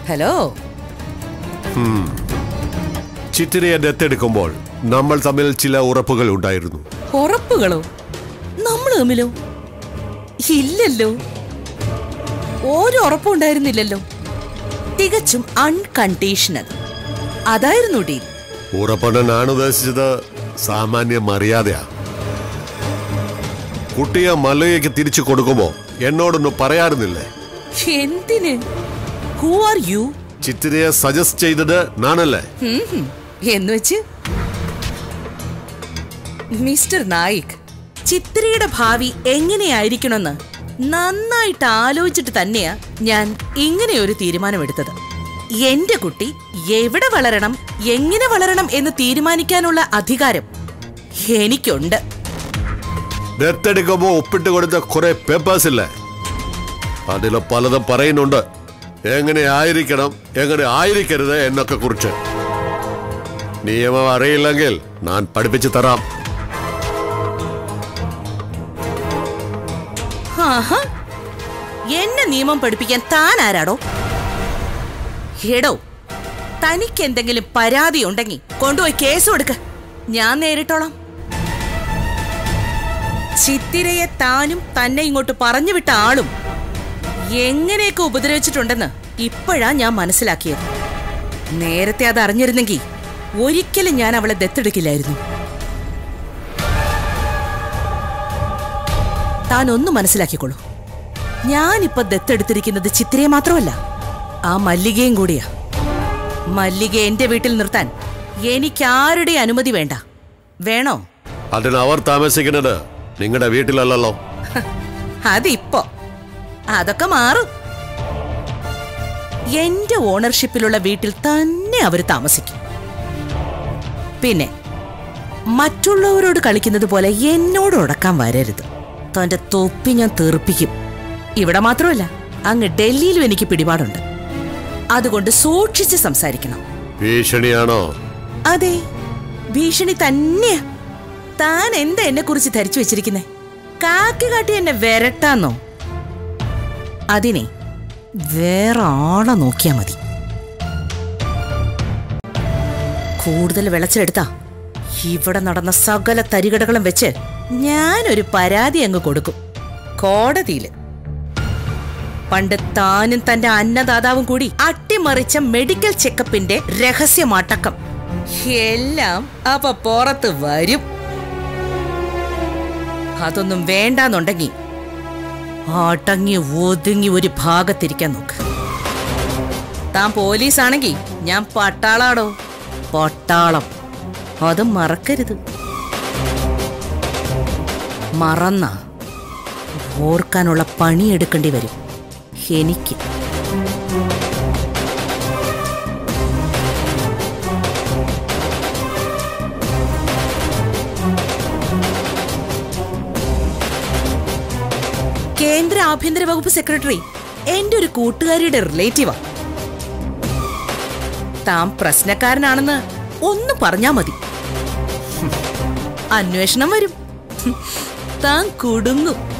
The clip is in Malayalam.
ഹലോ ചിത്തിരയെ ദത്തെടുക്കുമ്പോൾ നമ്മൾ തമ്മിൽ ചില ഉറപ്പുകൾ ഉണ്ടായിരുന്നു ഉറപ്പുകളോ നമ്മൾ തമ്മിലോ ഇല്ലല്ലോ ഒരു ഉറപ്പും ഉണ്ടായിരുന്നില്ലല്ലോ തികച്ചും അൺകണ്ടീഷണൽ അതായിരുന്നു ഡീൽ ഉറപ്പെന്ന് ഞാൻ ഉദ്ദേശിച്ചത് സാമാന്യ മര്യാദയാ കുട്ടിയെ മല്ലയ്ക്ക് തിരിച്ചു കൊടുക്കുമ്പോ എന്നോടൊന്ന് പറയാറുന്നില്ലേ എന്തിന് ഹു ആർ യു ചിത്തിരയെ സജസ്റ്റ് ചെയ്തത് ഞാനല്ലേ എന്ന് വെച്ച് മിസ്റ്റർ നായിക് ചിത്രയുടെ ഭാവി എങ്ങനെയായിരിക്കണമെന്ന് നന്നായിട്ട് ആലോചിച്ചിട്ട് തന്നെയാ ഞാൻ ഇങ്ങനെ ഒരു തീരുമാനമെടുത്തത് എന്റെ കുട്ടി എവിടെ വളരണം എങ്ങനെ വളരണം എന്ന് തീരുമാനിക്കാനുള്ള അധികാരം എനിക്കുണ്ട് ദത്തെടുക്കുമ്പോ ഒപ്പിട്ട് കൊടുത്ത കുറെ പേപ്പേഴ്സ് ഇല്ലേ അതിൽ പലതും പറയുന്നുണ്ട് എങ്ങനെ ആയിരിക്കണം എങ്ങനെ ആയിരിക്കരുത് എന്നൊക്കെ കുറിച്ച് നിയമം അറിയില്ലെങ്കിൽ ഞാൻ പഠിപ്പിച്ചു തരാം ആഹാ. എന്നെ നിയമം പഠിപ്പിക്കാൻ താൻ ആരാടോ എടോ തനിക്ക് എന്തെങ്കിലും പരാതി ഉണ്ടെങ്കിൽ കൊണ്ടുപോയി കേസ് കൊടുക്ക ഞാൻ നേരിട്ടോളാം ചിത്തിരയെ താനും തന്നെ ഇങ്ങോട്ട് പറഞ്ഞു വിട്ട ആളും എങ്ങനെയൊക്കെ ഉപദ്രവിച്ചിട്ടുണ്ടെന്ന് ഇപ്പോഴാ ഞാൻ മനസ്സിലാക്കിയത് നേരത്തെ അത് അറിഞ്ഞിരുന്നെങ്കിൽ ഒരിക്കലും ഞാൻ അവളെ ദത്തെടുക്കില്ലായിരുന്നു താൻ ഒന്ന് മനസ്സിലാക്കിക്കോളൂ ഞാനിപ്പോ ദത്തെടുത്തിരിക്കുന്നത് ചിത്രയെ മാത്രമല്ല ആ മല്ലികയും കൂടിയാ മല്ലിക എന്റെ വീട്ടിൽ നിർത്താൻ എനിക്ക് ആരുടെ അനുമതി വേണ്ട വേണോ അതിന് അവർ താമസിക്കുന്നത് നിങ്ങളുടെ വീട്ടിലല്ലല്ലോ അതിപ്പോ അതൊക്കെ മാറും എന്റെ ഓണർഷിപ്പിലുള്ള വീട്ടിൽ തന്നെ അവർ താമസിക്കും പിന്നെ മറ്റുള്ളവരോട് കളിക്കുന്നത് പോലെ എന്നോട് ഉടക്കാൻ വരരുത് തന്റെ തൊപ്പി ഞാൻ തെറിപ്പിക്കും ഇവിടെ മാത്രമല്ല അങ്ങ് ഡൽഹിയിലും എനിക്ക് പിടിപാടുണ്ട് അതുകൊണ്ട് സൂക്ഷിച്ച് സംസാരിക്കണം ഭീഷണിയാണോ അതെ ഭീഷണി തന്നെയാ താൻ എന്താ എന്നെ കുറിച്ച് ധരിച്ചു വെച്ചിരിക്കുന്നേ കാക്കി കാട്ടി എന്നെ വരട്ടാന്നോ അതിനെ വേറെ ആളെ നോക്കിയാ മതി കൂടുതൽ വിളച്ചെടുത്താ ഇവിടെ നടന്ന സകല തരികടകളും വെച്ച് ഞാനൊരു പരാതി അങ്ങ് കൊടുക്കും കോടതിയില് പണ്ട് താനും തന്റെ അന്നദാതാവും കൂടി അട്ടിമറിച്ച മെഡിക്കൽ ചെക്കപ്പിന്റെ രഹസ്യമടക്കം എല്ലാം അപ്പൊ പുറത്ത് വരും അതൊന്നും വേണ്ടാന്നുണ്ടെങ്കി അടങ്ങി ഒതുങ്ങി ഒരു ഭാഗത്തിരിക്കാൻ നോക്ക് താൻ പോലീസാണെങ്കി ഞാൻ പട്ടാളാടോ പട്ടാളം അത് മറക്കരുത് മറന്ന ഓർക്കാനുള്ള പണിയെടുക്കേണ്ടി വരും എനിക്ക് കേന്ദ്ര ആഭ്യന്തര വകുപ്പ് സെക്രട്ടറി എന്റെ ഒരു കൂട്ടുകാരിയുടെ റിലേറ്റീവാ താൻ പ്രശ്നക്കാരനാണെന്ന് ഒന്ന് പറഞ്ഞാ മതി ഹും. അന്വേഷണം വരും ഹും. താൻ കുടുങ്ങും